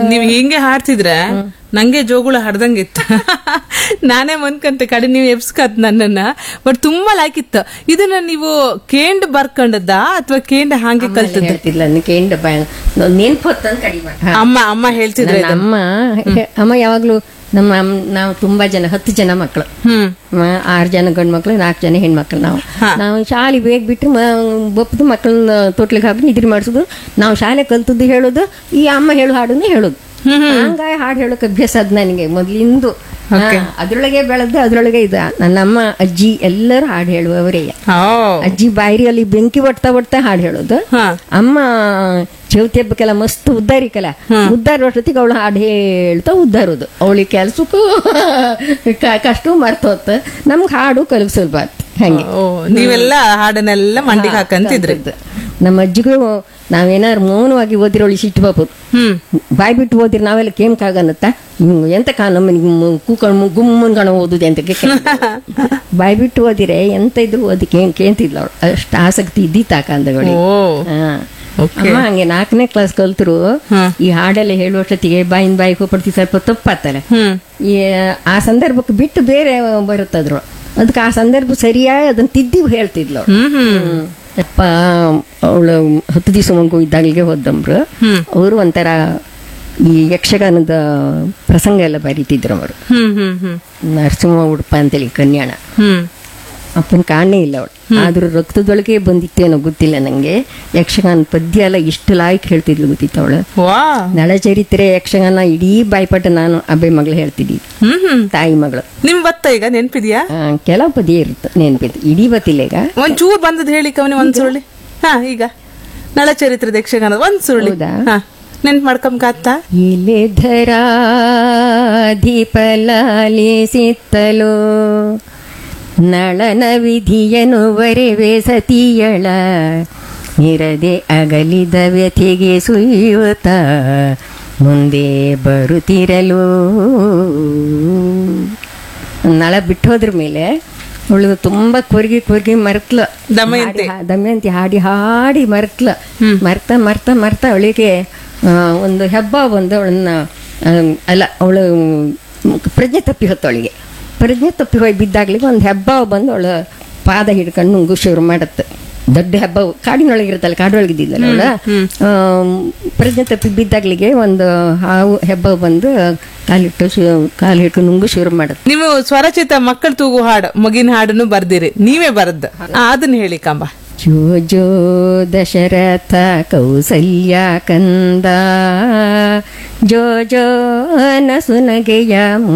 ನೀವ್ ಹಿಂಗೆ ಹಾಡ್ತಿದ್ರೆ ನಂಗೆ ಜೋಗುಳ ಹಾಡ್ದಂಗಿತ್ತು ನಾನೇ ಮನ್ಕಂತೆ ಕಡೆ ನೀವು ಎಬ್ಸ್ಕತ್ ನನ್ನನ್ನ ಬಟ್ ತುಂಬಾ ಲೈಕ್ ಇತ್ತು ಇದನ್ನ ನೀವು ಕೇಂಡ್ ಬರ್ಕೊಂಡದ್ದ ಅಥವಾ ಕೇಂಡ್ ಹಾಗೆ ಕಲ್ತದ್ದ ಹೇಳ್ತಿದ್ಲ ಕೇಂಡ ನೆನ್ಪು ಹೊತ್ತಂದ್ ಕಡಿಮೆ ಹಾ. ಅಮ್ಮ ಅಮ್ಮ ಹೇಳ್ತಿದ್ರೆ ನನ್ನ ಅಮ್ಮ ಅಮ್ಮ ಯಾವಾಗ್ಲೂ ನಮ್ಮ ಅಮ್ಮ ನಾವು ತುಂಬಾ ಜನ ಹತ್ತು ಜನ ಮಕ್ಕಳು ಹ್ಮ್ ಮ- ಆರು ಜನ ಗಂಡು ಮಕ್ಳು ನಾಲ್ಕು ಜನ ಹೆಣ್ಮಕ್ಳು ನಾವು ನಾವು ಶಾಲೆ ಬೇಗ ಬಿಟ್ಟು ಬಪ್ಪದು ಮಕ್ಕಳನ್ನ ತೊಟ್ಲಿಗೆ ಹಾಕಿ ನಿದ್ರೆ ಮಾಡಿಸೋದು ನಾವು ಶಾಲೆ ಕಲ್ತದ್ದು ಹೇಳೋದು ಈ ಅಮ್ಮ ಹೇಳು ಹಾಡನ್ನೇ ಹೇಳೋದು ಹಂಗಾಗಿ ಹಾಡು ಹೇಳೋಕೆ ಅಭ್ಯಾಸ ಅದ್ ನನಗೆ ಮೊದ್ಲಿಂದು ಹಾ, ಅದ್ರೊಳಗೆ ಬೆಳೆದು ಅದ್ರೊಳಗೆ ಇದು ನನ್ನಮ್ಮ ಅಜ್ಜಿ ಎಲ್ಲರೂ ಹಾಡು ಹೇಳುವವರೇ ಓ ಅಜ್ಜಿ ಬಾಯಿರಿಯಲ್ಲಿ ಬೆಂಕಿ ಒಡ್ತಾ ಒಡ್ತಾ ಹಾಡು ಹೇಳೋದು ಹಾ ಅಮ್ಮ ಚೌತಿ ಹಬ್ಬಕ್ಕೆಲ್ಲ ಮಸ್ತ್ ಉದ್ದಾರಿಕಲ್ಲ ಉದ್ದಾರ ಅಷ್ಟೊತ್ತಿಗೆ ಅವಳು ಹಾಡು ಹೇಳ್ತಾ ಉದ್ದಾರೋದು ಅವಳಿಗೆ ಕೆಲ್ಸಕ್ಕೂ ಕ- ಕಷ್ಟ ಮರ್ತೋತ್ ನಮ್ಗೆ ಹಾಡು ಕಲಿಸೋದು ಹಂಗೆ ಓ ನೀವೆಲ್ಲ ಹಾಡನ್ನೆಲ್ಲ ಮಂಡಿಗೆ ಹಾಕಂತಿದ್ರಿ ಕಲ್ತದ್ದು. ನಮ್ಮ ಅಜ್ಜಿಗೂ ನಾವೇನಾದ್ರು ಮೌನವಾಗಿ ಓದಿರೋಳಿ ಸಿಟ್ಟು ಬಾಪು ಹ್ಮ್ ಬಾಯ್ ಬಿಟ್ಟು ಓದಿರಿ ನಾವೆಲ್ಲ ಕೇಮ್ ಕಾಗನ್ನತ್ತ ಹ್ಮ್, ಎಂತ ಕಾ ನಮ್ಮ ಕೂಕೊಂಡು ಗುಮ್ಮನ್ ಕಣ ಓದುದು ಅಂತ ಬಾಯ್ ಬಿಟ್ಟು ಓದಿರೆ ಎಂತ ಇದ್ರು ಓದಿ ಕೇಂ ಕೇಂತಿದ್ಲ ಅವಳು ಅಷ್ಟು ಆಸಕ್ತಿ ಇದ್ದಿತ್ತು ಆ ಕಾಲದವಳಿಗೆ ಓ ಹಾ. ಓಕೆ ಅಮ್ಮ ಹಂಗೆ ನಾಲ್ಕನೇ ಕ್ಲಾಸ್ ಕಲ್ತರು ಹ್ಮ್. ಈ ಹಾಡೆಲ್ಲ ಹೇಳುವಷ್ಟೊತ್ತಿಗೆ ಬಾಯಿನ ಬಾಯಿ ಹೋಗ್ಬಿಡ್ತಿ ಸ್ವಲ್ಪ ತಪ್ಪಾತಲ್ಲ ಹ್ಮ್ ಈ ಆ ಸಂದರ್ಭಕ್ಕೆ ಬಿಟ್ಟು ಬೇರೆ ಬರುತ್ತದ್ರು ಅದಕ್ಕೆ ಆ ಸಂದರ್ಭ ಸರಿಯಾಗಿ ಅದನ್ನ ತಿದ್ದಿ ಹೇಳ್ತಿದ್ಲು ಅವ್ಳು. ಹ್ಮ್ ಹ್ಮ್ ಅಪ್ಪ ಅವಳು ಹತ್ತು ದಿವಸ ಮಗು ಇದ್ದಾಗಲಿಗೆ ಹೋದಮ್ರು ಹ್ಮ್. ಅವರು ಒಂಥರ ಈ ಯಕ್ಷಗಾನದ ಪ್ರಸಂಗ ಎಲ್ಲ ಬರೀತಿದ್ರು ಅವರು ಹ್ಮ್ ಹ್ಮ್ ಹ್ಮ್ ನರಸಿಂಹ ಉಡುಪ ಅಂತೇಳಿ ಕನ್ಯಾಣ ಹ್ಮ್ ಅಪ್ಪನ ಕಾಣೇ ಇಲ್ಲ ಅವಳು ಆದ್ರೂ ರಕ್ತದೊಳಗೆ ಬಂದಿತ್ತೇನೋ ಗೊತ್ತಿಲ್ಲ ನಂಗೆ ಯಕ್ಷಗಾನ ಪದ್ಯ ಎಲ್ಲ ಇಷ್ಟು ಲಾಯ್ಕ್ ಹೇಳ್ತಿದ್ಲು ಗೊತ್ತಿತ್ತು ಅವಳು ವಾ ನಳಚರಿತ್ರೆ ಯಕ್ಷಗಾನ ಇಡೀ ಬಾಯ್ಪಾಟ ನಾನು ಅಬ್ಬೆ ಮಗಳು ಹೇಳ್ತಿದ್ದಿ ಹ್ಮ್ ಹ್ಮ್ ತಾಯಿ ಮಗಳು ನಿಮ್ ಬತ್ತ ಈಗ ನೆನ್ಪಿದ್ಯಾ ಆ, ಕೆಲವು ಪದ್ಯ ಇರುತ್ತೆ ನೆನ್ಪಿತ್ತು ಇಡೀ ಬತ್ತಿಲ್ಲ ಈಗ ಒಂದ್ ಚೂರ್ ಬಂದದ್ ಹೇಳಿ ಕವನಿ ಒಂದ್ ಸುರುಳಿ ಹಾ ಈಗ ನಳಚರಿತ್ರದ ಯಕ್ಷಗಾನದ ಒಂದ್ ಸುರುಳಿ ಹೌದಾ? ಹಾ ನೆನ್ಪ್ ಮಾಡ್ಕೊಂಬತ್ತ ಇಲೆ ಧರಾಧಿಪಲಾಲಿಸಿತ್ತಲೋ ನಳನ ವಿಧಿಯನು ವರೆವೆ ಸತಿಯಳ ನಿರದೆ ಅಗಲಿದ ವ್ಯಥೆಗೆ ಸುಯ್ಯುತ್ತ ಮುಂದೆ ಬರುತ್ತಿರಲು ನಳ ಬಿಟ್ಟೋದ್ರ ಮೇಲೆ ಅವಳು ತುಂಬಾ ಕೊರ್ಗಿ ಕೊರ್ಗಿ ಮರ್ತ್ಲ ದಮಯಂತಿ. ಹಾಡಿ- ದಮಯಂತಿ ಹಾಡಿ ಹಾಡಿ ಮರ್ತ್ಲ ಮರ್ತ ಮರ್ತ ಮರ್ತ ಅವಳಿಗೆ ಆ, ಒಂದು ಹೆಬ್ಬ ಬಂದು ಅವಳನ್ನ ಆ, ಅಲ್ಲ ಅವಳು ಪ್ರಜ್ಞೆ ತಪ್ಪಿ ಹೊತ್ತು ಅವಳಿಗೆ ಪ್ರಜ್ಞೆ ತಪ್ಪಿ ಹೋಗಿ ಬಿದ್ದಾಗ್ಲಿಗೆ ಒಂದು ಹೆಬ್ಬ ಬಂದು ಅವಳ ಪಾದ ಹಿಡ್ಕೊಂಡು ನುಂಗು ಶುರು ಮಾಡತ್ತೆ ದೊಡ್ಡ ಹೆಬ್ಬ ಕಾಡಿನೊಳಗೆ ಇರುತ್ತಲ್ಲ ಕಾಡೊಳಗಿದ್ದಿದ್ದಲ್ಲ ಅವಳ ಪ್ರಜ್ಞೆ ತಪ್ಪಿ ಬಿದ್ದಾಗ್ಲಿಗೆ ಒಂದು ಹಾವು ಹೆಬ್ಬ ಬಂದು ಕಾಲಿಟ್ಟು ಶು- ಕಾಲು ಹಿಡ್ಕೊಂಡು ನುಂಗು ಶುರು ಮಾಡತ್ತೆ ನೀವು ಸ್ವರಚಿತ ಮಕ್ಕಳು ತೂಗು ಹಾಡು ಮಗಿನ ಹಾಡನ್ನು ಬರ್ದಿರಿ ನೀವೇ ಬರದ್ ಅದನ್ನ ಹೇಳಿ ಕಂಬ ಜೋ ಜೋ ದಶರಥ ಕೌಸಲ್ಯ ಕಂದ ಜೋ ಜೋ ನಸುನಗೆಯ